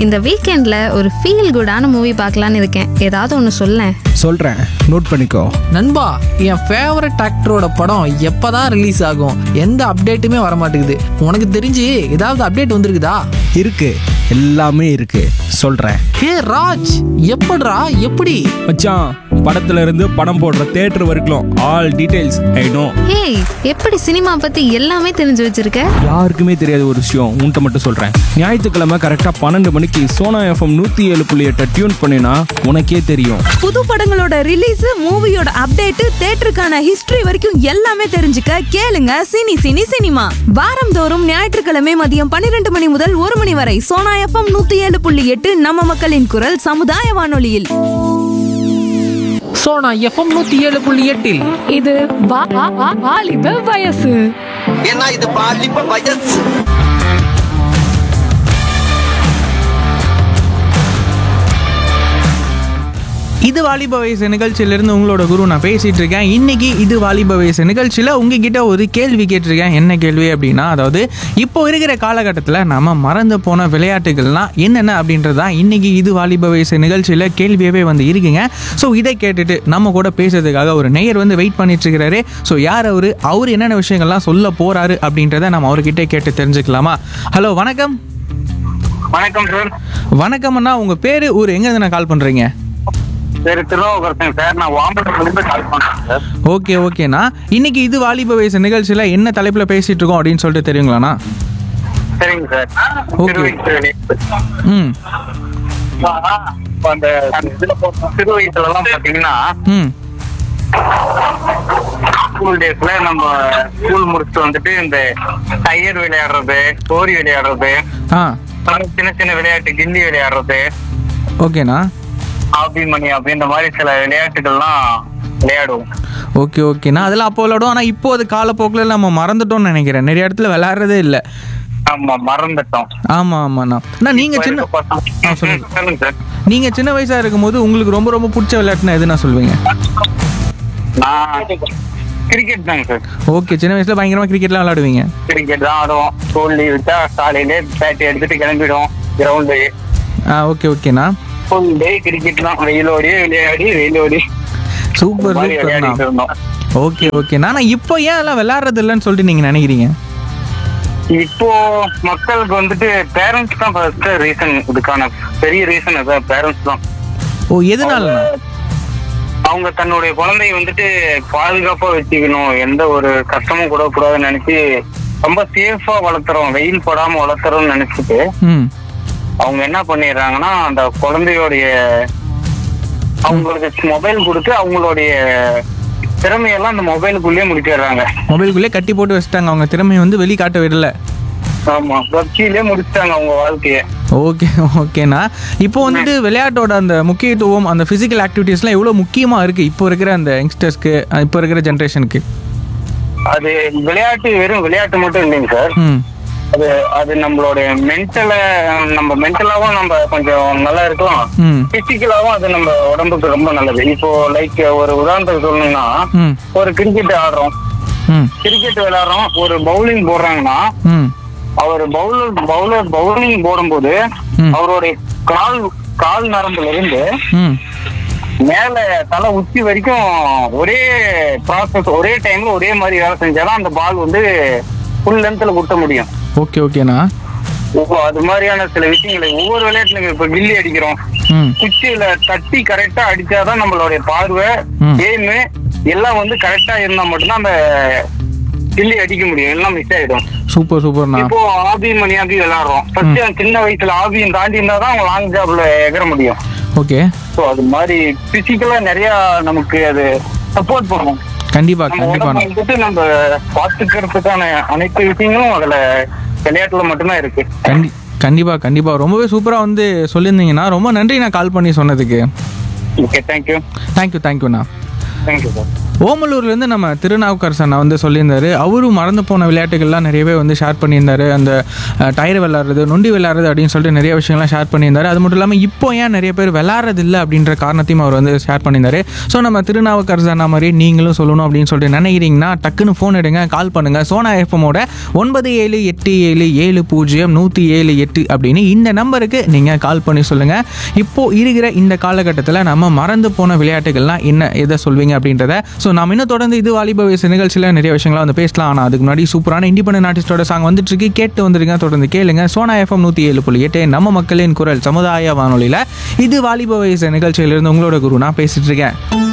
இந்த வீக்கெண்ட்ல ஒரு ஃபீல் குடான மூவி பார்க்கலான்னு இருக்கேன் ஏதாவது ஒன்று சொல்லேன் சொல்கிறேன் நோட் பண்ணிக்கோ நண்பா என் ஃபேவரட் ஆக்டரோட படம் எப்பதான் ரிலீஸ் ஆகும் எந்த அப்டேட்டுமே வர மாட்டேங்குது உனக்கு தெரிஞ்சு ஏதாவது அப்டேட் வந்திருக்குதா இருக்கு எல்லாமே இருக்கு சொல்கிறேன் ஹே ராஜ் எப்படிடா எப்படி மச்சான் படத்துல இருந்து படம் போடுற தேட்டர் வரைக்கும் ஆல் டீடைல்ஸ் ஐ நோ ஏய் எப்படி சினிமா பத்தி எல்லாமே தெரிஞ்சு வச்சிருக்க யாருக்குமே தெரியாத ஒரு விஷயம் உன்கிட்ட மட்டும் சொல்கிறேன் ஞாயிற்றுக்கிழமை கரெக்டாக பன்னெண்டு மணிக்கு சோனா எஃப்எம் நூற்றி ஏழு புள்ளி எட்டை டியூன் பண்ணினா உனக்கே தெரியும் புது படங்களோட ரிலீஸ் மூவியோட அப்டேட் தேட்டருக்கான ஹிஸ்டரி வரைக்கும் எல்லாமே தெரிஞ்சுக்க கேளுங்க சினி சினி சினிமா வாரந்தோறும் ஞாயிற்றுக்கிழமை மதியம் பன்னிரண்டு மணி முதல் ஒரு மணி வரை சோனா எஃப்எம் நூத்தி ஏழு புள்ளி எட்டு நம்ம மக்களின் குரல் சமுதாய வானொலியில் சோனா எஃப்எம் நூத்தி ஏழு புள்ளி எட்டில் இது வா- வா- வா- வாலிப வயசு ஏன்னா இது பாலிப்ப வயசு இது வாலிப வயசு நிகழ்ச்சியிலிருந்து உங்களோட குரு நான் பேசிட்டு இருக்கேன் இன்னைக்கு இது வாலிப வயசு நிகழ்ச்சியில் உங்ககிட்ட ஒரு கேள்வி கேட்டிருக்கேன் என்ன கேள்வி அப்படின்னா அதாவது இப்போ இருக்கிற காலகட்டத்தில் நம்ம மறந்து போன விளையாட்டுகள்லாம் என்னென்ன அப்படின்றது தான் இன்னைக்கு இது வாலிப வயசு நிகழ்ச்சியில் கேள்வியாகவே வந்து இருக்குங்க ஸோ இதை கேட்டுட்டு நம்ம கூட பேசுறதுக்காக ஒரு நேயர் வந்து வெயிட் பண்ணிட்டு இருக்கிறாரு ஸோ யார் அவர் அவர் என்னென்ன விஷயங்கள்லாம் சொல்ல போறாரு அப்படின்றத நம்ம அவர்கிட்ட கேட்டு தெரிஞ்சுக்கலாமா ஹலோ வணக்கம் வணக்கம் சார் வணக்கம் அண்ணா உங்கள் பேர் ஊர் எங்கேருந்து நான் கால் பண்ணுறீங்க சரி திருவாவூர் சார் நான் வாம்பரத்துலேருந்து கால் பண்ணுறேன் சார் ஓகே ஓகேண்ணா இன்னைக்கு இது வாலிப வயசு நிகழ்ச்சியில் என்ன தலைப்பில் பேசிட்டு இருக்கோம் அப்படின்னு சொல்லிட்டு தெரியுங்களாண்ணா சரிங்க சார் Okay. சிறு வயசு ம் அந்த அந்த இதுல போட்ட சிறு வயசுல எல்லாம் பாத்தீங்கன்னா ம் ஸ்கூல் டேஸ்ல நம்ம ஸ்கூல் முடிச்சுட்டு வந்துட்டு இந்த டயர் விளையாடுறது கோரி விளையாடுறது ஆ அப்புறம் சின்ன சின்ன விளையாட்டு கில்லி விளையாடுறது ஓகேண்ணா ஆபி மணி அப்படின்ற மாதிரி சில விளையாட்டுகள்லாம் விளையாடுவோம் ஓகே ஓகேண்ணா அதெல்லாம் அப்போ விளையாடுவோம் ஆனால் இப்போ அது காலப்போக்கில் நம்ம மறந்துட்டோம்னு நினைக்கிறேன் நிறைய இடத்துல விளையாடுறதே இல்லை ஆமா மறந்துட்டோம் ஆமாம் ஆமாண்ணா அண்ணா நீங்கள் சின்ன இப்ப இருக்க பசங்க- ஆ, சொல்லுங்க. சொல்லுங்க சார் நீங்கள் சின்ன வயசாக இருக்கும்போது உங்களுக்கு ரொம்ப ரொம்ப பிடிச்ச விளையாட்டுனா எதுனா சொல்வீங்க நான் கிரிக்கெட் தாங்க சார் ஓகே சின்ன வயசில் பயங்கரமாக கிரிக்கெட்லாம் விளையாடுவீங்க கிரிக்கெட் தான் ஆடுவோம் ஸ்கூல் லீவ் விட்டா காலையில பேட் எடுத்துட்டு கிளம்பிடுவோம் கிரவுண்டு ஆ ஓகே ஓகேண்ணா ஃபுல் டே கிரிக்கெட் தான் வெயிலோடயே விளையாடி வெயிலோடி சூப்பர் மாதிரி சூப்பர்ண்ணா விளையாடிட்டு இருந்தோம் ஓகே ஓகேண்ணா ஆனால் இப்போ ஏன் அதெல்லாம் விளையாடுறது இல்லைன்னு சொல்லிட்டு நீங்கள் நினைக்கிறீங்க இப்போ மக்களுக்கு வந்துட்டு பேரண்ட்ஸ் தான் ஃபர்ஸ்ட் ரீசன் இதுக்கான பெரிய ரீசன் அதான் பேரண்ட்ஸ் தான் ஓ எதனாலண்ணா அவங்க தன்னுடைய குழந்தைய வந்துட்டு பாதுகாப்பா வச்சுக்கணும் எந்த ஒரு கஷ்டமும் கூட கூடாதுன்னு நினைச்சு ரொம்ப சேஃபா வளர்த்துறோம் வெயில் படாம வளர்த்துறோம்னு நினைச்சிட்டு ம் அவங்க என்ன பண்ணிடுறாங்கன்னா அந்த குழந்தையோடைய அவங்களுக்கு மொபைல் கொடுத்து அவங்களுடைய திறமையெல்லாம் அந்த மொபைலுக்குள்ளேயே முடிச்சிடுறாங்க மொபைலுக்குள்ளே கட்டி போட்டு வச்சுட்டாங்க அவங்க திறமையை வந்து வெளிக்காட்ட விடல ஆமா பப்ஜிலே முடிச்சிட்டாங்க அவங்க வாழ்க்கைய ஓகே ஓகேண்ணா இப்போ வந்துட்டு விளையாட்டோட அந்த முக்கியத்துவம் அந்த ஃபிசிக்கல் ஆக்டிவிட்டீஸ்லாம் எவ்வளோ முக்கியமாக இருக்குது இப்போ இருக்கிற அந்த யங்ஸ்டர்ஸ்க்கு இப்போ இருக்கிற ஜென்ரேஷனுக்கு அது விளையாட்டு வெறும் விளையாட்டு மட்டும் இல்லைங்க சார் ம் அது அது நம்மளுடைய மென்டல நம்ம மென்டலாவும் நம்ம கொஞ்சம் நல்லா இருக்கலாம் ம் பிசிக்கலாவும் அது நம்ம உடம்புக்கு ரொம்ப நல்லது இப்போ லைக் ஒரு உதாரணத்துக்கு சொல்லணும்னா ம் ஒரு கிரிக்கெட் ஆடுறோம் ம் கிரிக்கெட் விளையாடுறோம் ஒரு பவுலிங் போடுறாங்கன்னா ம் அவர் பவுலர் பவுலர் பவுலிங் போடும்போது ம். அவருடைய கால் கால் நரம்புல இருந்து ம் மேல தலை உச்சி வரைக்கும் ஒரே ப்ராசஸ் ஒரே டைம்ல ஒரே மாதிரி வேலை செஞ்சாதான் அந்த பால் வந்து ஃபுல் லென்த்ல குட்ட முடியும் ஓகே ஓகேண்ணா இப்போ அது மாதிரியான சில விஷயங்களை ஒவ்வொரு விளையாட்டுல இப்ப கில்லி அடிக்கிறோம் ம் குச்சியில தட்டி கரெக்டா அடிச்சாதான் நம்மளுடைய பார்வை ம். கேமு எல்லாம் வந்து கரெக்டா இருந்தா மட்டும்தான் அந்த கில்லி அடிக்க முடியும் எல்லாம் மிஸ் ஆயிடும் சூப்பர் சூப்பர்ண்ணா இப்போ ஆபி மணி ஆபி விளையாடுறோம் ஃபர்ஸ்ட் சின்ன வயசுல ஆபியும் தாண்டி இருந்தா தான் அவங்க லாங் ஜாப்ல எகர முடியும் ஓகே ஸோ அது மாதிரி பிசிக்கலா நிறைய நமக்கு அது சப்போர்ட் பண்ணும் கண்டிப்பா நம்ம கண்டிப்பா உடம்ப வந்துட்டு நம்ம பாத்துக்கிறதுக்கான அனைத்து விஷயங்களும் அதுல விளையாட்டுல மட்டும்தான் இருக்கு கண்டி கண்டிப்பா கண்டிப்பா ரொம்பவே சூப்பராக வந்து சொல்லியிருந்தீங்கண்ணா ரொம்ப நன்றி நான் கால் பண்ணி சொன்னதுக்கு ஓகே தேங்க்யூ தேங்க்யூ தேங்க்யூண்ணா தேங்க்யூ சார் ஓமலூர்லேருந்து நம்ம திருநாவுக்கரசு அண்ணா வந்து சொல்லியிருந்தாரு அவரும் மறந்து போன விளையாட்டுகள்லாம் நிறையவே வந்து ஷேர் பண்ணியிருந்தாரு அந்த அஹ், டயர் விளாட்றது நொண்டி விளாட்றது அப்படின்னு சொல்லிட்டு நிறைய விஷயங்கள்லாம் ஷேர் பண்ணியிருந்தாரு அது மட்டும் இல்லாமல் இப்போ ஏன் நிறைய பேர் விளாட்றது இல்லை அப்படின்ற காரணத்தையும் அவர் வந்து ஷேர் பண்ணியிருந்தாரு ஸோ நம்ம திருநாவுக்கரசு அண்ணா மாதிரி நீங்களும் சொல்லணும் அப்படின்னு சொல்லிட்டு நினைக்கிறீங்கன்னா டக்குன்னு ஃபோன் எடுங்க கால் பண்ணுங்கள் சோனா எஃப்எம்மோட ஒன்பது ஏழு எட்டு ஏழு ஏழு பூஜ்ஜியம் நூற்றி ஏழு எட்டு அப்படின்னு இந்த நம்பருக்கு நீங்கள் கால் பண்ணி சொல்லுங்கள் இப்போது இருக்கிற இந்த காலகட்டத்தில் நம்ம மறந்து போன விளையாட்டுகள்லாம் என்ன எதை சொல்வீங்க அப்படின்றத ஸோ நாம் இன்னும் தொடர்ந்து இது வாலிப வயசு நிகழ்ச்சியில் நிறைய விஷயங்களை வந்து பேசலாம் ஆனால் அதுக்கு முன்னாடி சூப்பரான இண்டிபெண்டன்ட் ஆர்டிஸ்டோட சாங் வந்துட்டு இருக்கு கேட்டு வந்துருங்க தொடர்ந்து கேளுங்க சோனா எஃப்எம் நூற்றி ஏழு புள்ளி எட்டு நம்ம மக்களின் குரல் சமுதாய வானொலியில் இது வாலிப வயசு நிகழ்ச்சியிலிருந்து உங்களோட குரு நான் பேசிட்டு இருக்கேன்